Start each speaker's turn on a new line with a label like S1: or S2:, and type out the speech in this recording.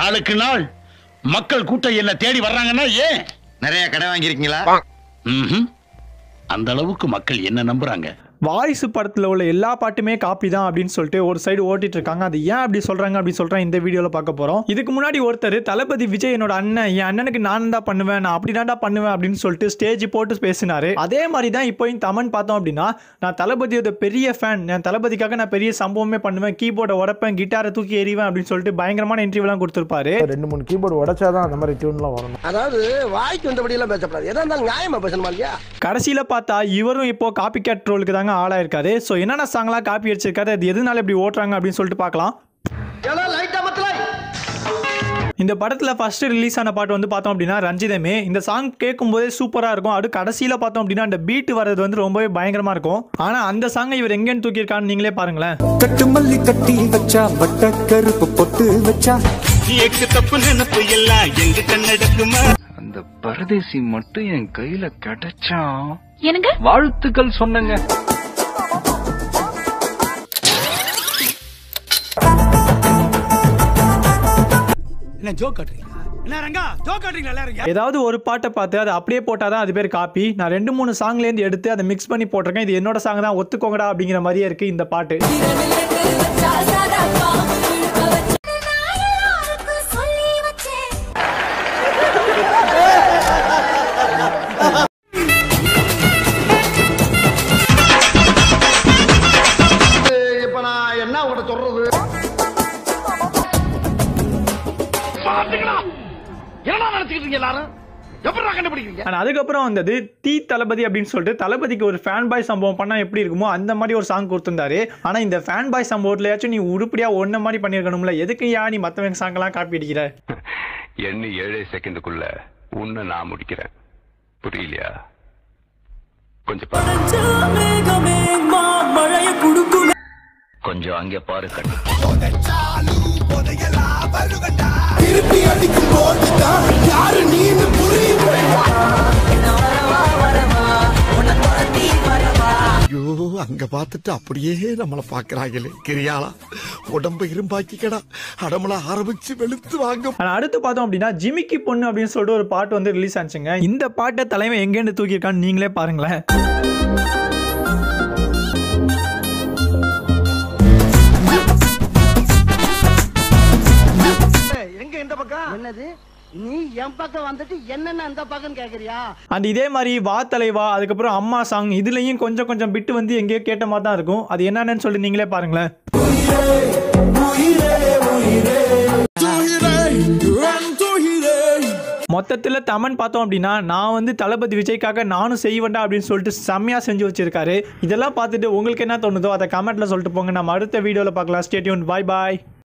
S1: நாளுக்கு நாள் மக்கள் கூட்டம் என்ன தேடி வர்றாங்கன்னா ஏன்
S2: நிறைய கடை வாங்கியிருக்கீங்களா
S1: ம்ஹும். அந்த அளவுக்கு மக்கள் என்ன நம்புறாங்க
S3: வாரிசு படத்தில் உள்ள எல்லா பாட்டுமே காப்பி தான் அப்படின்னு சொல்லிட்டு ஒரு சைடு ஓட்டிட்டு இருக்காங்க அது ஏன் அப்படி சொல்றாங்க அப்படி சொல்றேன் இந்த வீடியோவில் பார்க்க போறோம் இதுக்கு முன்னாடி ஒருத்தர் தளபதி விஜய் என்னோட அண்ணன் என் அண்ணனுக்கு நான் தான் பண்ணுவேன் நான் அப்படி தான்டா பண்ணுவேன் அப்படின்னு சொல்லிட்டு ஸ்டேஜ் போட்டு பேசினாரு அதே மாதிரி தான் இப்போயும் தமன் பார்த்தோம் அப்படின்னா நான் தளபதியோட பெரிய ஃபேன் என் தளபதிக்காக நான் பெரிய சம்பவமே பண்ணுவேன் கீபோர்டை உடப்பேன் கிட்டாரை தூக்கி எறிவேன் அப்படின்னு சொல்லிட்டு பயங்கரமான இன்டர்வியூலாம் கொடுத்துருப்பாரு
S4: ரெண்டு மூணு கீபோர்டு உடைச்சாதான் அந்த மாதிரி டியூன்லாம் வரணும்
S5: அதாவது வாய்க்கு வந்தபடி எல்லாம் பேசப்படாது எதா இருந்தாலும் நியாயமா பேசணுமா இல்லையா
S3: கடைசியில் பார்த்தா இவரும் இப்போ காப்பி கேட் ட்ரோலுக்கு தாங்க ஆளாயிருக்காரு ஸோ என்னென்ன சாங்லாம் காப்பி அடிச்சிருக்காரு அது எதனால இப்படி ஓட்டுறாங்க அப்படின்னு சொல்லிட்டு பார்க்கலாம்
S5: ஏன்னா லைட்டா மத்தல
S3: இந்த படத்தில் ஃபர்ஸ்ட் ரிலீஸ் ஆன பாட்டு வந்து பார்த்தோம் அப்படின்னா ரஞ்சிதமே இந்த சாங் கேட்கும்போதே சூப்பராக இருக்கும் அது கடைசியில் பார்த்தோம் அப்படின்னா அந்த பீட் வர்றது வந்து ரொம்பவே பயங்கரமாக இருக்கும் ஆனால் அந்த சாங்கை இவர் எங்கேன்னு தூக்கியிருக்கான்னு நீங்களே பாருங்களேன்
S6: கட்டு மல்லி கட்டி வச்சா வட்ட கருப்பு பொட்டு வச்சா
S7: எக்கு தப்பு நினைப்பு எல்லாம் எங்கிட்ட நடக்குமா
S8: அந்த பரதேசி மட்டும் என் கையில கிடைச்சா
S9: என்னங்க
S8: வாழ்த்துக்கள் சொன்னங்க
S3: ஏதாவது ஒரு பாட்டை பார்த்து அதை அப்படியே போட்டால் தான் அது பேர் காப்பி நான் ரெண்டு மூணு சாங்லேருந்து எடுத்து அதை மிக்ஸ் பண்ணி போட்டிருக்கேன் இது என்னோட சாங் தான் ஒத்துக்கோங்கடா அப்படிங்கிற மாதிரியே இருக்குது இந்த பாட்டு
S5: இப்ப நான் என்ன உங்கள்ட்ட சொல்றது
S1: என்ன நினைச்சுக்கிட்டு இருக்கீங்க எல்லாரும் எப்படி கண்டுபிடிக்கிறீங்க
S3: ஆனால் அதுக்கப்புறம் வந்தது தீ தளபதி அப்படின்னு சொல்லிட்டு தளபதிக்கு ஒரு ஃபேன் பாய் சம்பவம் பண்ணால் எப்படி இருக்குமோ அந்த மாதிரி ஒரு சாங் கொடுத்துருந்தாரு ஆனால் இந்த ஃபேன் பாய் சம்பவத்துலயாச்சும் நீ உருப்படியாக ஒன்ன மாதிரி பண்ணியிருக்கணும்ல எதுக்கு யா நீ மற்றவங்க சாங்கெல்லாம் காப்பி அடிக்கிற
S10: என்ன ஏழே செகண்டுக்குள்ள உன்னை நான் முடிக்கிறேன் புரியலையா கொஞ்சம் பாரு. கொஞ்சம் அங்கே பாரு கண்ணு
S5: ஐயோ அங்க பார்த்துட்டு அப்படியே நம்மள பாக்குறாங்களே கிரியாளா உடம்ப இரும்பாக்கிக்கடா அடமள ஆரம்பிச்சு வெளுத்து வாங்க
S3: ஆனால் அடுத்து பார்த்தோம் அப்படின்னா ஜிமிக்கி பொண்ணு அப்படின்னு சொல்லிட்டு ஒரு பாட்டு வந்து ரிலீஸ் ஆச்சுங்க இந்த பாட்டை தலைமை எங்கேருந்து தூக்கியிருக்கான்னு நீங்களே பாருங்களேன்
S5: எங்க இந்த பக்கம் என்னது நீ என் பக்கம் வந்துட்டு என்னென்ன அந்த பக்கம் கேக்குறியா
S3: அண்ட் இதே மாதிரி வா தலைவா அதுக்கப்புறம் அம்மா சாங் இதுலயும் கொஞ்சம் கொஞ்சம் பிட்டு வந்து எங்கேயோ கேட்ட மாதிரி தான் இருக்கும் அது என்னன்னு சொல்லி நீங்களே பாருங்களேன் மொத்தத்தில் தமன் பார்த்தோம் அப்படின்னா நான் வந்து தளபதி விஜய்க்காக நானும் செய்வேண்டா அப்படின்னு சொல்லிட்டு செம்மையா செஞ்சு வச்சிருக்காரு இதெல்லாம் பார்த்துட்டு உங்களுக்கு என்ன தோணுதோ அதை கமெண்ட்ல சொல்லிட்டு போங்க நம்ம அடுத்த வீடியோவில் பார்க்கலாம் ஸ்டேட்யூன் பாய் பாய்